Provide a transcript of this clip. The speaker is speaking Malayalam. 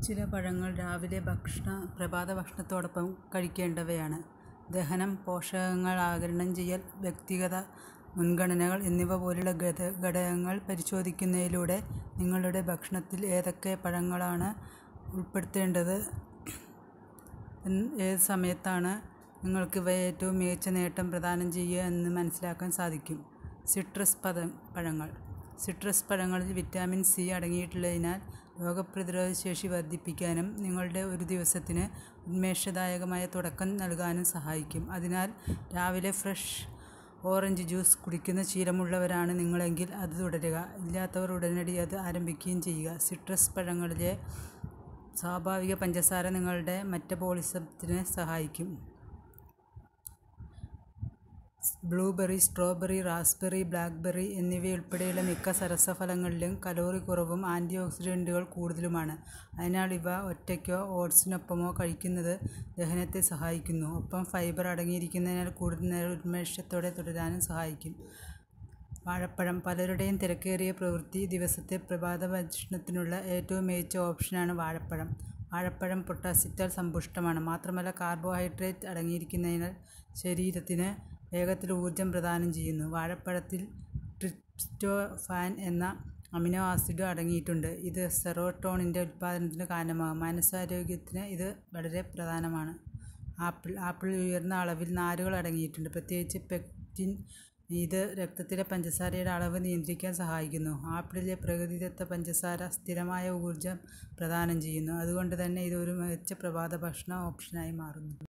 ചില പഴങ്ങൾ രാവിലെ ഭക്ഷണ പ്രഭാത ഭക്ഷണത്തോടൊപ്പം കഴിക്കേണ്ടവയാണ്. ദഹനം, പോഷകങ്ങൾ ആഗിരണം ചെയ്യൽ, വ്യക്തിഗത മുൻഗണനകൾ എന്നിവ പോലുള്ള ഘടകങ്ങൾ പരിശോധിക്കുന്നതിലൂടെ നിങ്ങളുടെ ഭക്ഷണത്തിൽ ഏതൊക്കെ പഴങ്ങളാണ് ഉൾപ്പെടുത്തേണ്ടത്, ഏത് സമയത്താണ് നിങ്ങൾക്കിവ ഏറ്റവും മികച്ച നേട്ടം പ്രദാനം ചെയ്യുക എന്ന് മനസ്സിലാക്കാൻ സാധിക്കും. സിട്രസ് പഴങ്ങൾ സിട്രസ് പഴങ്ങളിൽ വിറ്റാമിൻ സി അടങ്ങിയിട്ടുള്ളതിനാൽ രോഗപ്രതിരോധശേഷി വർധിപ്പിക്കാനും നിങ്ങളുടെ ഒരു ദിവസത്തിന് ഉന്മേഷദായകമായ തുടക്കം നൽകാനും സഹായിക്കും. അതിനാൽ രാവിലെ ഫ്രഷ് ഓറഞ്ച് ജ്യൂസ് കുടിക്കുന്ന ശീലമുള്ളവരാണ് നിങ്ങളെങ്കിൽ അത് തുടരുക. ഇല്ലാത്തവർ ഉടനടി അത് ആരംഭിക്കുകയും ചെയ്യുക. സിട്രസ് പഴങ്ങളിലെ സ്വാഭാവിക പഞ്ചസാര നിങ്ങളുടെ മെറ്റബോളിസത്തിന് സഹായിക്കും. ബ്ലൂബെറി, സ്ട്രോബെറി, റാസ്ബെറി, ബ്ലാക്ക്ബെറി എന്നിവയുൾപ്പെടെയുള്ള മിക്ക സരസഫലങ്ങളിലും കലോറി കുറവും ആന്റിഓക്സിഡന്റുകൾ കൂടുതലുമാണ്. അതിനാൽ ഇവ ഒറ്റയ്ക്കോ ഓട്സിനൊപ്പമോ കഴിക്കുന്നത് ദഹനത്തെ സഹായിക്കുന്നു. ഒപ്പം ഫൈബർ അടങ്ങിയിരിക്കുന്നതിനാൽ കൂടുതൽ നേരം ഉന്മേഷത്തോടെ തുടരാനും സഹായിക്കും. വാഴപ്പഴം പലരുടെയും തിരക്കേറിയ പ്രവൃത്തി ദിവസത്തെ പ്രഭാതഭക്ഷണത്തിനുള്ള ഏറ്റവും മികച്ച ഓപ്ഷനാണ് വാഴപ്പഴം. വാഴപ്പഴം പൊട്ടാസ്യത്താൽ സമ്പുഷ്ടമാണ്. മാത്രമല്ല കാർബോഹൈഡ്രേറ്റ് അടങ്ങിയിരിക്കുന്നതിനാൽ ശരീരത്തിന് വേഗത്തിൽ ഊർജ്ജം പ്രദാനം ചെയ്യുന്നു. വാഴപ്പഴത്തിൽ ട്രിപ്റ്റോഫാൻ എന്ന അമിനോ ആസിഡ് അടങ്ങിയിട്ടുണ്ട്. ഇത് സെറോട്ടോണിന്റെ ഉത്പാദനത്തിന് കാരണമാകും. മാനസികാരോഗ്യത്തിന് ഇത് വളരെ പ്രധാനമാണ്. ആപ്പിൾ ആപ്പിളിൽ ഉയർന്ന അളവിൽ നാരുകൾ അടങ്ങിയിട്ടുണ്ട്. പ്രത്യേകിച്ച് പെക്റ്റിൻ. ഇത് രക്തത്തിലെ പഞ്ചസാരയുടെ അളവ് നിയന്ത്രിക്കാൻ സഹായിക്കുന്നു. ആപ്പിളിലെ പ്രകൃതിദത്ത പഞ്ചസാര സ്ഥിരമായ ഊർജ്ജം പ്രദാനം ചെയ്യുന്നു. അതുകൊണ്ടുതന്നെ ഇത് ഒരു മികച്ച പ്രഭാതഭക്ഷണ ഓപ്ഷനായി മാറുന്നു.